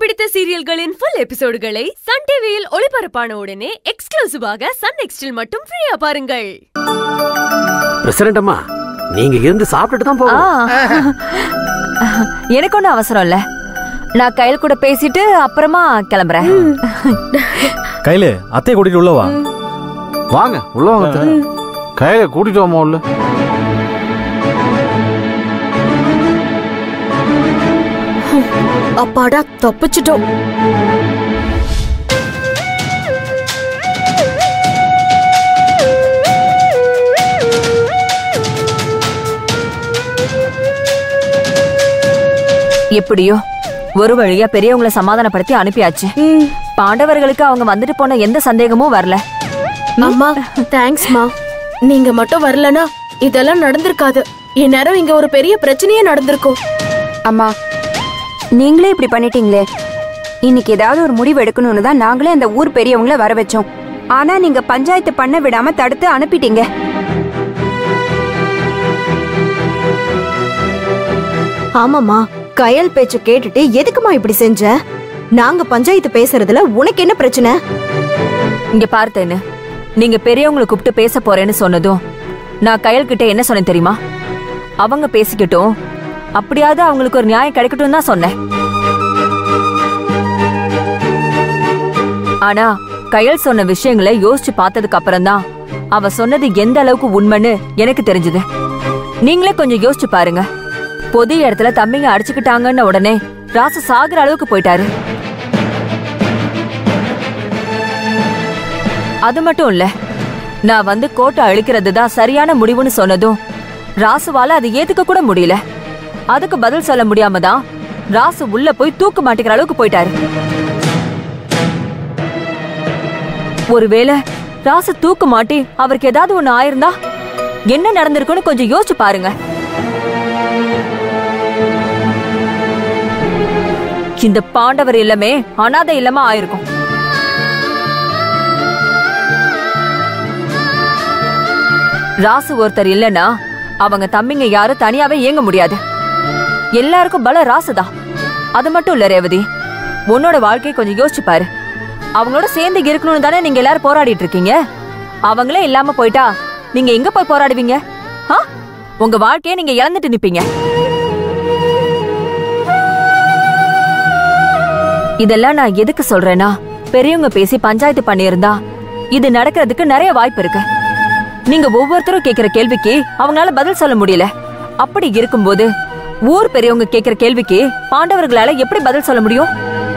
பிடித்த சீரியல்களின் full எபிசோடுகளை Sun டிவியில் ஒளிபரப்பான உடனே எக்ஸ்க்ளூசிவாக சன் நெக்ஸ்டில் மட்டும் ஃப்ரீயா பாருங்கள் பிரசிடண்ட் அம்மா நீங்க இருந்து சாப்பிட்டுட்டு தான் ஆ. போகணும் எனக்கு ஒன்றும் அவசரம் இல்ல நான் கையில் கூட பேசிட்டு அப்புறமா கிளம்புறேன் கையில அத்தையை கூட்டிட்டு உள்ள வா வாங்க உள்ள வாங்க அத்தை. கையில கூட்டிட்டு வாமா உள்ள அப்பாடா தப்பிச்சிட்டோம் எப்படியோ ஒரு வழியா பெரியவங்களை சமாதானப்படுத்தி அனுப்பியாச்சு பாண்டவர்களுக்கு அவங்க வந்துட்டு போன எந்த சந்தேகமும் வரல அம்மா தேங்க்ஸ்மா நீங்க மட்டும் வரலனா இதெல்லாம் நடந்திருக்காது இந்நேரம் இங்க ஒரு பெரிய பிரச்சனையே நடந்திருக்கும் அம்மா நீங்களே இப்படி பண்ணிட்டீங்களே இன்னைக்கு ஏதாவது ஒரு முடிவு எடுக்கணும்னு தான் நாங்களே அந்த ஊர் பெரியவங்கள வர வச்சோம் ஆனா நீங்க பஞ்சாயத்து பண்ண விடாம தடுத்து அனுப்பிட்டீங்க ஆமாமா கயல் பேச்ச கேட்டுட்டு எதுக்குமா இப்படி செஞ்ச நாங்க பஞ்சாயத்து பேசுறதுல உனக்கு என்ன பிரச்சனை இங்க பார்த்தேன்னு நீங்க பெரியவங்களை கூப்பிட்டு பேச போறேன்னு சொன்னதும் நான் கையல் கிட்ட என்ன சொன்னேன் தெரியுமா அவங்க பேசிக்கட்டும் அப்படியாவது அவங்களுக்கு ஒரு நியாயம் கிடைக்கட்டும் தான் சொன்னேன் ஆனா கையல் சொன்ன விஷயங்களை யோசிச்சு பார்த்ததுக்கு அப்புறம் தான் அவ சொன்னது எந்த அளவுக்கு உண்மைன்னு எனக்கு தெரிஞ்சது நீங்களே கொஞ்சம் யோசிச்சு பாருங்க பொது இடத்துல தம்பிங்க அடிச்சுக்கிட்டாங்கன்ன உடனே ராசு சாகுற அளவுக்கு போயிட்டாரு அது மட்டும் இல்ல நான் வந்து கோட்டை அழிக்கிறது தான் சரியான முடிவுன்னு சொன்னதும் ராசுவால அது ஏத்துக்க கூட முடியல அதுக்கு பதில் சொல்ல முடியாம தான் ராசு உள்ள போய் தூக்கு மாட்டிக்கிற அளவுக்கு போயிட்டாரு ஒருவேளை ராசு தூக்கு மாட்டி அவருக்கு ஏதாவது ஒண்ணு ஆயிருந்தா என்ன நடந்திருக்குன்னு கொஞ்சம் யோசிச்சு பாருங்க இந்த பாண்டவர் இல்லமே அனாதை இல்லமா ஆயிருக்கும் ராசு ஒருத்தர் இல்லனா அவங்க தம்பிங்க யாரும் தனியாவே இயங்க முடியாது எல்லாருக்கும் பல ராசுதான் அது மட்டும் இல்ல ரேவதி உன்னோட வாழ்க்கையை கொஞ்சம் யோசிச்சு பாரு அவங்களோட சேர்ந்து இருக்கணும்னு தானே நீங்க எல்லாரும் போராடிட்டு இருக்கீங்க அவங்களே இல்லாம போயிட்டா நீங்க எங்க போய் போராடுவீங்க ஆ? உங்க வாழ்க்கையை நீங்க இழந்துட்டு நிப்பீங்க இதெல்லாம் நான் எதுக்கு சொல்றேன்னா பெரியவங்க பேசி பஞ்சாயத்து பண்ணியிருந்தா இது நடக்கிறதுக்கு நிறைய வாய்ப்பு இருக்கு நீங்க ஒவ்வொருத்தரும் கேக்குற கேள்விக்கு அவங்களால பதில் சொல்ல முடியல அப்படி இருக்கும்போது ஊர் பெரியவங்க கேக்குற கேள்விக்கு பாண்டவர்களால எப்படி பதில் சொல்ல முடியும்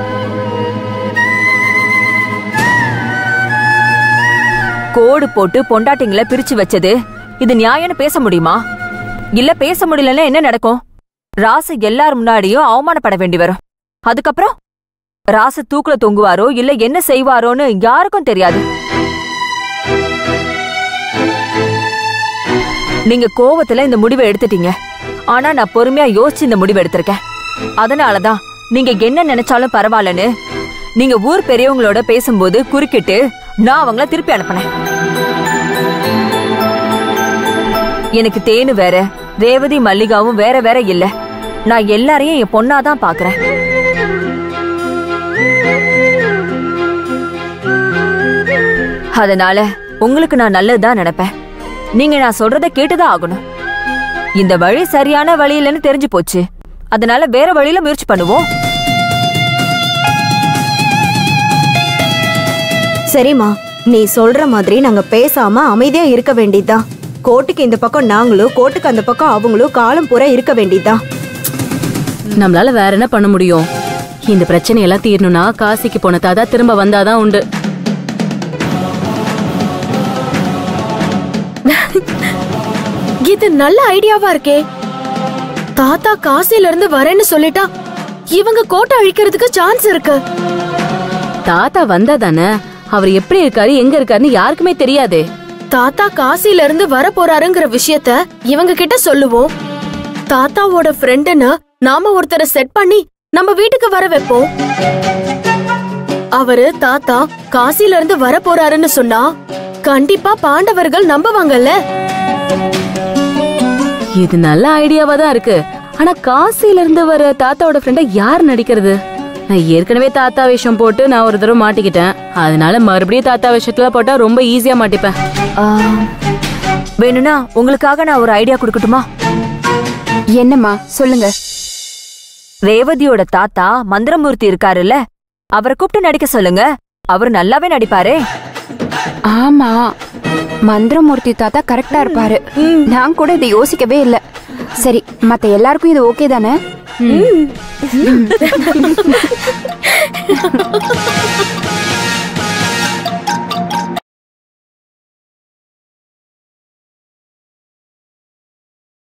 கோடு போட்டு பொண்டாட்டிங்களை பிரிச்சு வச்சது இது நியாயம்னு பேச முடியுமா இல்ல பேச முடியலன்னா என்ன நடக்கும் ராசு எல்லார் முன்னாடியும் அவமானப்பட வேண்டி வரும் அதுக்கப்புறம் ராசு தூக்குல தொங்குவாரோ இல்ல என்ன செய்வாரோன்னு யாருக்கும் தெரியாது நீங்க கோவத்துல இந்த முடிவை எடுத்துட்டீங்க ஆனா நான் பொறுமையா யோசிச்சு இந்த முடிவை எடுத்திருக்கேன் அதனாலதான் நீங்க என்ன நினைச்சாலும் பரவாயில்லன்னு நீங்க ஊர் பெரியவங்களோட பேசும்போது குறுக்கிட்டு நான் அவங்கள திருப்பி அனுப்பினேன் எனக்கு தேனு வேற ரேவதி மல்லிகாவும் வேற வேற இல்ல நான் எல்லாரையும் என் பொண்ணாதான் பாக்குறேன் அதனால உங்களுக்கு நான் நல்லதுதான் நினைப்பேன் நீங்க நான் சொல்றத கேட்டுதான் ஆகணும் இந்த வழி சரியான வழி இல்லைன்னு தெரிஞ்சு போச்சு அதனால வேற வழியில முயற்சி பண்ணுவோம் சரிம்மா நீ சொல்ற மாதிரி நாங்க பேசாம அமைதியா இருக்க வேண்டியதுதான் கோர்ட்டுக்கு இந்த பக்கம் நாங்களும் கோர்ட்டுக்கு அந்த பக்கம் அவங்களும் காலம் பூரா இருக்க வேண்டியதுதான் நம்மளால வேற என்ன பண்ண முடியும் இந்த பிரச்சனையெல்லாம் தீரணும்னா காசிக்கு போன தாத்தா திரும்ப வந்தாதான் உண்டு இது நல்ல ஐடியாவா இருக்கே தாத்தா காசில இருந்து வரேன்னு சொல்லிட்டா இவங்க கோட்டை அழிக்கிறதுக்கு சான்ஸ் இருக்கு தாத்தா வந்தா தானே அவர் எப்படி இருக்காரு எங்க இருக்காருன்னு யாருக்குமே தெரியாதே தாத்தா காசில இருந்து வர போறாருங்கிற விஷயத்த இவங்க கிட்ட சொல்லுவோம் தாத்தாவோட ஃப்ரெண்டுன்னு நாம ஒருத்தரை செட் பண்ணி நம்ம வீட்டுக்கு வர வைப்போம் அவரு தாத்தா காசில இருந்து வர போறாருன்னு சொன்னா கண்டிப்பா பாண்டவர்கள் நம்புவாங்கல்ல இது நல்ல ஐடியாவா தான் இருக்கு ஆனா காசில இருந்து வர தாத்தாவோட ஃப்ரெண்ட யார் நடிக்கிறது நான் ஏற்கனவே தாத்தா வேஷம் போட்டு நான் ஒரு தடவை மாட்டிக்கிட்டேன் அதனால மறுபடியும் தாத்தா வேஷத்துல போட்டா ரொம்ப ஈஸியா மாட்டிப்பேன் ஆ, வேணும்னா உங்களுக்காக நான் ஒரு ஐடியா கொடுக்கட்டுமா என்னம்மா சொல்லுங்க ரேவதியோட தாத்தா மந்திரமூர்த்தி இருக்காருல்ல அவரை கூப்பிட்டு நடிக்க சொல்லுங்க அவர் நல்லாவே நடிப்பாரே ஆமா மந்திரமூர்த்தி தாத்தா கரெக்டா இருப்பாரு நான் கூட இதை யோசிக்கவே இல்ல சரி மத்த எல்லாருக்கும் இது ஓகே தானே